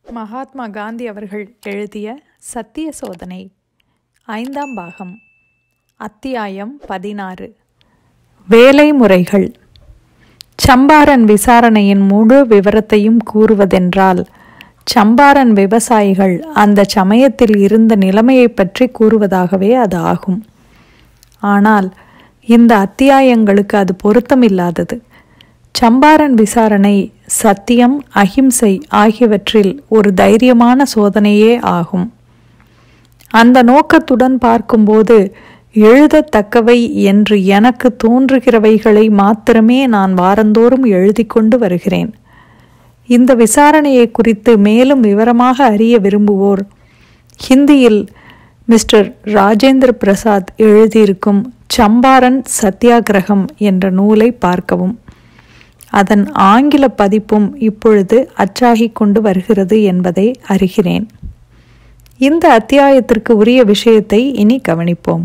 மகாத்மா காந்தி அவர்கள் எழுதிய சத்திய சோதனை ஐந்தாம் பாகம் அத்தியாயம் பதினாறு வேலை முறைகள் சம்பாரன் விசாரணையின் முழு விவரத்தையும் கூறுவதென்றால் சம்பாரன் விவசாயிகள் அந்த சமயத்தில் இருந்த நிலைமையை பற்றி கூறுவதாகவே அது ஆகும் ஆனால் இந்த அத்தியாயங்களுக்கு அது பொருத்தமில்லாதது சம்பாரன் விசாரணை சத்தியம் அஹிம்சை ஆகியவற்றில் ஒரு தைரியமான சோதனையே ஆகும் அந்த நோக்கத்துடன் பார்க்கும்போது எழுதத்தக்கவை என்று எனக்கு தோன்றுகிறவைகளை மாத்திரமே நான் வாரந்தோறும் எழுதி கொண்டு வருகிறேன் இந்த விசாரணையை குறித்து மேலும் விவரமாக அறிய விரும்புவோர் ஹிந்தியில் மிஸ்டர் ராஜேந்திர பிரசாத் எழுதியிருக்கும் சம்பாரன் சத்தியாகிரகம் என்ற நூலை பார்க்கவும் அதன் ஆங்கில பதிப்பும் இப்பொழுது அச்சாகி கொண்டு வருகிறது என்பதை அறிகிறேன் இந்த அத்தியாயத்திற்கு உரிய விஷயத்தை இனி கவனிப்போம்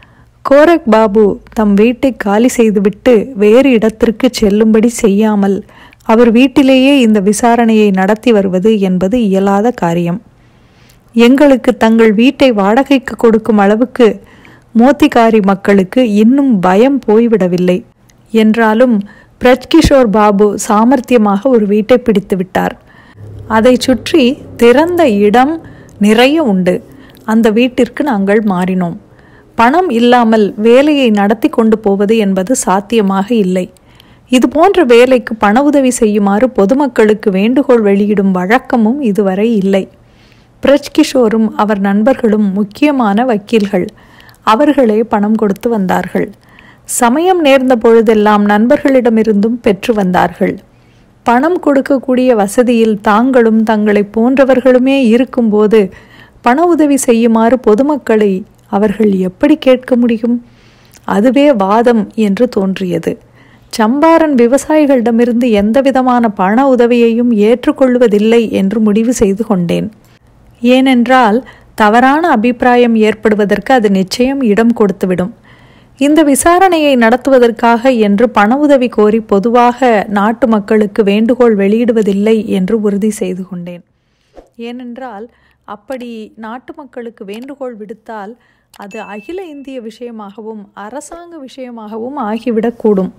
கோரக் பாபு தம் வீட்டை காலி செய்துவிட்டு வேறு இடத்திற்கு செல்லும்படி செய்யாமல் அவர் வீட்டிலேயே இந்த விசாரணையை நடத்தி வருவது என்பது இயலாத காரியம் எங்களுக்கு தங்கள் வீட்டை வாடகைக்கு கொடுக்கும் அளவுக்கு மோத்திகாரி மக்களுக்கு இன்னும் பயம் போய்விடவில்லை என்றாலும் பிரஜ்கிஷோர் பாபு சாமர்த்தியமாக ஒரு வீட்டை பிடித்து விட்டார் அதை சுற்றி திறந்த இடம் நிறைய உண்டு அந்த வீட்டிற்கு நாங்கள் மாறினோம் பணம் இல்லாமல் வேலையை நடத்தி கொண்டு போவது என்பது சாத்தியமாக இல்லை இது போன்ற வேலைக்கு பண உதவி செய்யுமாறு பொதுமக்களுக்கு வேண்டுகோள் வெளியிடும் வழக்கமும் இதுவரை இல்லை பிரஜ்கிஷோரும் அவர் நண்பர்களும் முக்கியமான வக்கீல்கள் அவர்களே பணம் கொடுத்து வந்தார்கள் சமயம் நேர்ந்த பொழுதெல்லாம் நண்பர்களிடமிருந்தும் பெற்று வந்தார்கள் பணம் கொடுக்கக்கூடிய வசதியில் தாங்களும் தங்களை போன்றவர்களுமே இருக்கும்போது பண உதவி செய்யுமாறு பொதுமக்களை அவர்கள் எப்படி கேட்க முடியும் அதுவே வாதம் என்று தோன்றியது சம்பாரன் விவசாயிகளிடமிருந்து எந்தவிதமான பண உதவியையும் ஏற்றுக்கொள்வதில்லை என்று முடிவு செய்து கொண்டேன் ஏனென்றால் தவறான அபிப்பிராயம் ஏற்படுவதற்கு அது நிச்சயம் இடம் கொடுத்துவிடும் இந்த விசாரணையை நடத்துவதற்காக என்று பண உதவி கோரி பொதுவாக நாட்டு மக்களுக்கு வேண்டுகோள் வெளியிடுவதில்லை என்று உறுதி செய்து கொண்டேன் ஏனென்றால் அப்படி நாட்டு மக்களுக்கு வேண்டுகோள் விடுத்தால் அது அகில இந்திய விஷயமாகவும் அரசாங்க விஷயமாகவும் ஆகிவிடக்கூடும்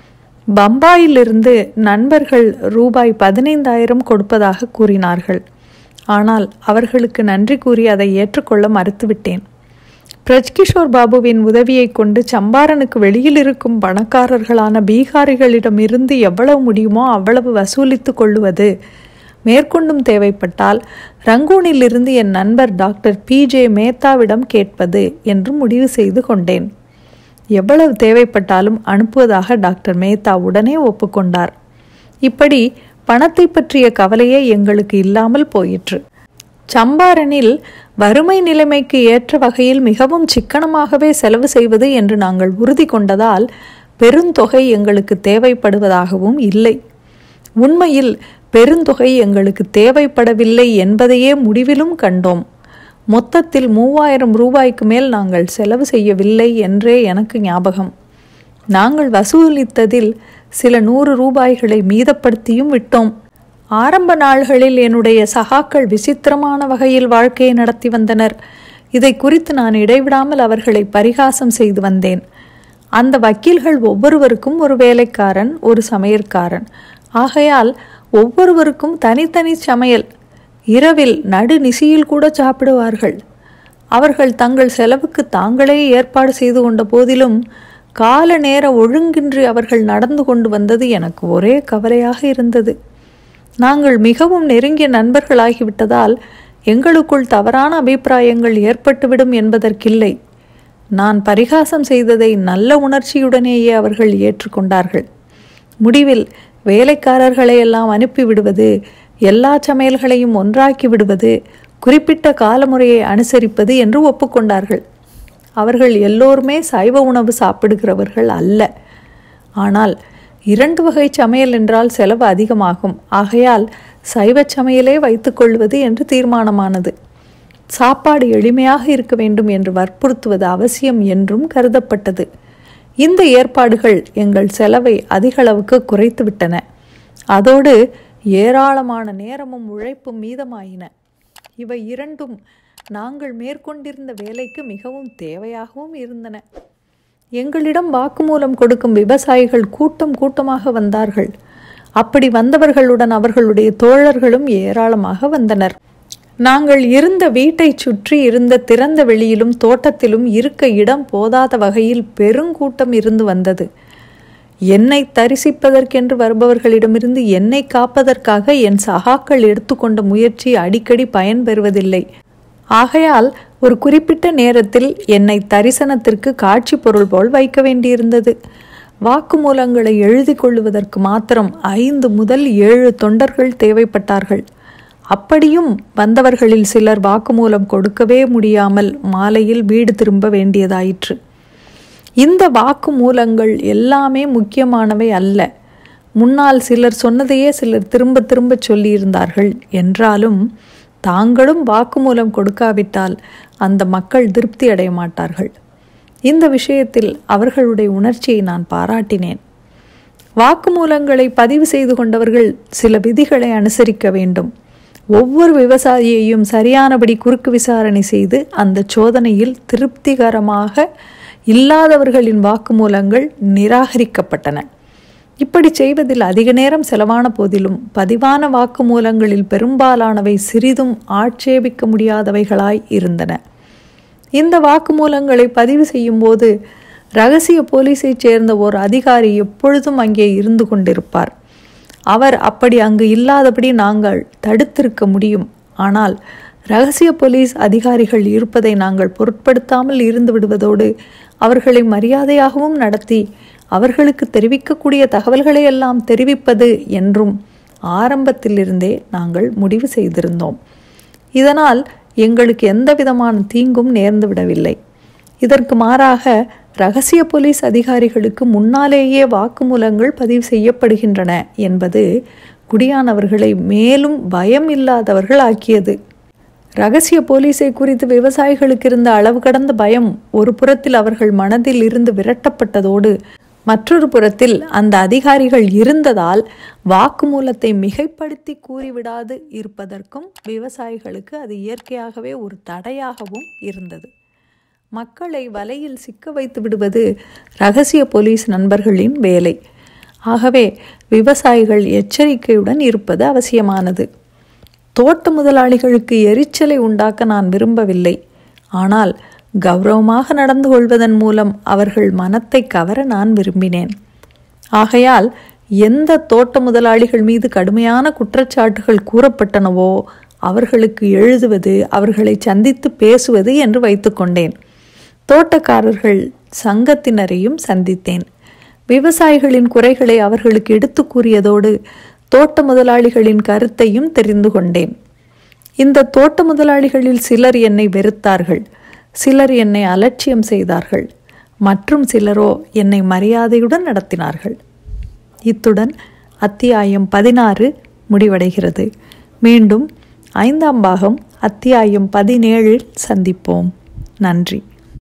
பம்பாயிலிருந்து நண்பர்கள் ரூபாய் பதினைந்தாயிரம் கொடுப்பதாக கூறினார்கள் ஆனால் அவர்களுக்கு நன்றி கூறி அதை ஏற்றுக்கொள்ள மறுத்துவிட்டேன் பிரஜ்கிஷோர் பாபுவின் உதவியை கொண்டு சம்பாரனுக்கு வெளியில் இருக்கும் பணக்காரர்களான பீகாரிகளிடமிருந்து எவ்வளவு முடியுமோ அவ்வளவு வசூலித்து கொள்ளுவது மேற்கொண்டும் தேவைப்பட்டால் ரங்கூனிலிருந்து என் நண்பர் டாக்டர் பி ஜே மேத்தாவிடம் கேட்பது என்று முடிவு செய்து கொண்டேன் எவ்வளவு தேவைப்பட்டாலும் அனுப்புவதாக டாக்டர் மேத்தா உடனே ஒப்புக்கொண்டார் இப்படி பணத்தை பற்றிய கவலையே எங்களுக்கு இல்லாமல் போயிற்று சம்பாரனில் வறுமை நிலைமைக்கு ஏற்ற வகையில் மிகவும் சிக்கனமாகவே செலவு செய்வது என்று நாங்கள் உறுதி கொண்டதால் பெருந்தொகை எங்களுக்கு தேவைப்படுவதாகவும் இல்லை உண்மையில் பெருந்தொகை எங்களுக்கு தேவைப்படவில்லை என்பதையே முடிவிலும் கண்டோம் மொத்தத்தில் மூவாயிரம் ரூபாய்க்கு மேல் நாங்கள் செலவு செய்யவில்லை என்றே எனக்கு ஞாபகம் நாங்கள் வசூலித்ததில் சில நூறு ரூபாய்களை மீதப்படுத்தியும் விட்டோம் ஆரம்ப நாள்களில் என்னுடைய சகாக்கள் விசித்திரமான வகையில் வாழ்க்கையை நடத்தி வந்தனர் இதை குறித்து நான் இடைவிடாமல் அவர்களை பரிகாசம் செய்து வந்தேன் அந்த வக்கீல்கள் ஒவ்வொருவருக்கும் ஒரு வேலைக்காரன் ஒரு சமையற்காரன் ஆகையால் ஒவ்வொருவருக்கும் தனித்தனி சமையல் இரவில் நடு நிசியில் கூட சாப்பிடுவார்கள் அவர்கள் தங்கள் செலவுக்கு தாங்களே ஏற்பாடு செய்து கொண்ட போதிலும் கால நேர ஒழுங்கின்றி அவர்கள் நடந்து கொண்டு வந்தது எனக்கு ஒரே கவலையாக இருந்தது நாங்கள் மிகவும் நெருங்கிய நண்பர்களாகிவிட்டதால் எங்களுக்குள் தவறான அபிப்பிராயங்கள் ஏற்பட்டுவிடும் என்பதற்கில்லை நான் பரிகாசம் செய்ததை நல்ல உணர்ச்சியுடனேயே அவர்கள் ஏற்றுக்கொண்டார்கள் முடிவில் வேலைக்காரர்களை எல்லாம் அனுப்பிவிடுவது எல்லா சமையல்களையும் ஒன்றாக்கி விடுவது குறிப்பிட்ட காலமுறையை அனுசரிப்பது என்று ஒப்புக்கொண்டார்கள் அவர்கள் எல்லோருமே சைவ உணவு சாப்பிடுகிறவர்கள் அல்ல ஆனால் இரண்டு வகை சமையல் என்றால் செலவு அதிகமாகும் ஆகையால் சைவ சமையலே வைத்துக்கொள்வது என்று தீர்மானமானது சாப்பாடு எளிமையாக இருக்க வேண்டும் என்று வற்புறுத்துவது அவசியம் என்றும் கருதப்பட்டது இந்த ஏற்பாடுகள் எங்கள் செலவை அதிகளவுக்கு குறைத்துவிட்டன அதோடு ஏராளமான நேரமும் உழைப்பும் மீதமாயின இவை இரண்டும் நாங்கள் மேற்கொண்டிருந்த வேலைக்கு மிகவும் தேவையாகவும் இருந்தன எங்களிடம் வாக்குமூலம் கொடுக்கும் விவசாயிகள் கூட்டம் கூட்டமாக வந்தார்கள் அப்படி வந்தவர்களுடன் அவர்களுடைய தோழர்களும் ஏராளமாக வந்தனர் நாங்கள் இருந்த வீட்டை சுற்றி இருந்த திறந்த வெளியிலும் தோட்டத்திலும் இருக்க இடம் போதாத வகையில் பெருங்கூட்டம் இருந்து வந்தது என்னை தரிசிப்பதற்கென்று வருபவர்களிடமிருந்து என்னை காப்பதற்காக என் சகாக்கள் எடுத்துக்கொண்ட முயற்சி அடிக்கடி பயன்பெறுவதில்லை ஆகையால் ஒரு குறிப்பிட்ட நேரத்தில் என்னை தரிசனத்திற்கு காட்சி பொருள் போல் வைக்க வேண்டியிருந்தது வாக்குமூலங்களை எழுதி கொள்ளுவதற்கு மாத்திரம் ஐந்து முதல் ஏழு தொண்டர்கள் தேவைப்பட்டார்கள் அப்படியும் வந்தவர்களில் சிலர் வாக்குமூலம் கொடுக்கவே முடியாமல் மாலையில் வீடு திரும்ப வேண்டியதாயிற்று இந்த வாக்குமூலங்கள் எல்லாமே முக்கியமானவை அல்ல முன்னால் சிலர் சொன்னதையே சிலர் திரும்ப திரும்ப சொல்லியிருந்தார்கள் என்றாலும் தாங்களும் வாக்குமூலம் கொடுக்காவிட்டால் அந்த மக்கள் திருப்தி அடைய மாட்டார்கள் இந்த விஷயத்தில் அவர்களுடைய உணர்ச்சியை நான் பாராட்டினேன் வாக்குமூலங்களை பதிவு செய்து கொண்டவர்கள் சில விதிகளை அனுசரிக்க வேண்டும் ஒவ்வொரு விவசாயியையும் சரியானபடி குறுக்கு விசாரணை செய்து அந்த சோதனையில் திருப்திகரமாக இல்லாதவர்களின் வாக்குமூலங்கள் நிராகரிக்கப்பட்டன இப்படி செய்வதில் அதிக நேரம் செலவான போதிலும் பதிவான வாக்குமூலங்களில் பெரும்பாலானவை சிறிதும் ஆட்சேபிக்க முடியாதவைகளாய் இருந்தன இந்த வாக்குமூலங்களை பதிவு செய்யும்போது ரகசிய போலீஸைச் சேர்ந்த ஓர் அதிகாரி எப்பொழுதும் அங்கே இருந்து கொண்டிருப்பார் அவர் அப்படி அங்கு இல்லாதபடி நாங்கள் தடுத்திருக்க முடியும் ஆனால் ரகசிய போலீஸ் அதிகாரிகள் இருப்பதை நாங்கள் பொருட்படுத்தாமல் இருந்து விடுவதோடு அவர்களை மரியாதையாகவும் நடத்தி அவர்களுக்கு தெரிவிக்கக்கூடிய தகவல்களை எல்லாம் தெரிவிப்பது என்றும் ஆரம்பத்திலிருந்தே நாங்கள் முடிவு செய்திருந்தோம் இதனால் எங்களுக்கு எந்த விதமான தீங்கும் நேர்ந்து விடவில்லை இதற்கு மாறாக ரகசிய போலீஸ் அதிகாரிகளுக்கு முன்னாலேயே வாக்குமூலங்கள் பதிவு செய்யப்படுகின்றன என்பது குடியானவர்களை மேலும் பயம் இல்லாதவர்கள் ஆக்கியது ரகசிய போலீஸை குறித்து விவசாயிகளுக்கு இருந்த அளவு கடந்த பயம் ஒரு புறத்தில் அவர்கள் மனதில் இருந்து விரட்டப்பட்டதோடு மற்றொரு புறத்தில் அந்த அதிகாரிகள் இருந்ததால் வாக்குமூலத்தை மிகைப்படுத்தி கூறிவிடாது இருப்பதற்கும் விவசாயிகளுக்கு அது இயற்கையாகவே ஒரு தடையாகவும் இருந்தது மக்களை வலையில் சிக்க வைத்து விடுவது ரகசிய போலீஸ் நண்பர்களின் வேலை ஆகவே விவசாயிகள் எச்சரிக்கையுடன் இருப்பது அவசியமானது தோட்ட முதலாளிகளுக்கு எரிச்சலை உண்டாக்க நான் விரும்பவில்லை ஆனால் கௌரவமாக நடந்து கொள்வதன் மூலம் அவர்கள் மனத்தை கவர நான் விரும்பினேன் ஆகையால் எந்த தோட்ட முதலாளிகள் மீது கடுமையான குற்றச்சாட்டுகள் கூறப்பட்டனவோ அவர்களுக்கு எழுதுவது அவர்களை சந்தித்து பேசுவது என்று வைத்துக்கொண்டேன் தோட்டக்காரர்கள் சங்கத்தினரையும் சந்தித்தேன் விவசாயிகளின் குறைகளை அவர்களுக்கு எடுத்து கூறியதோடு தோட்ட முதலாளிகளின் கருத்தையும் தெரிந்து கொண்டேன் இந்த தோட்ட முதலாளிகளில் சிலர் என்னை வெறுத்தார்கள் சிலர் என்னை அலட்சியம் செய்தார்கள் மற்றும் சிலரோ என்னை மரியாதையுடன் நடத்தினார்கள் இத்துடன் அத்தியாயம் பதினாறு முடிவடைகிறது மீண்டும் ஐந்தாம் பாகம் அத்தியாயம் பதினேழில் சந்திப்போம் நன்றி